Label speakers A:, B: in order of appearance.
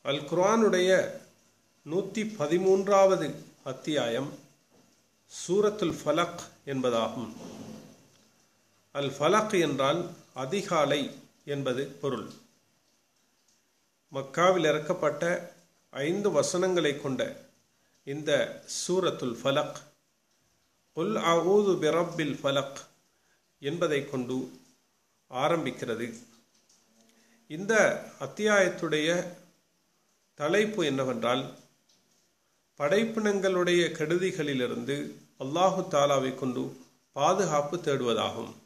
A: அல் குர்ஆனுடைய நூற்றி பதிமூன்றாவது அத்தியாயம் சூரத்துல் ஃபலக் என்பதாகும் அல் ஃபலக் என்றால் அதிகாலை என்பது பொருள் மக்காவில் இறக்கப்பட்ட ஐந்து வசனங்களை கொண்ட இந்த சூரத்துல் ஃபலக் உல் அஊது பிரப்பில் ஃபலக் என்பதை கொண்டு ஆரம்பிக்கிறது இந்த அத்தியாயத்துடைய தலைப்பு என்னவென்றால் படைப்பினங்களுடைய கெடுதிகளிலிருந்து அல்லாஹு தாலாவை கொண்டு பாதுகாப்பு தேடுவதாகும்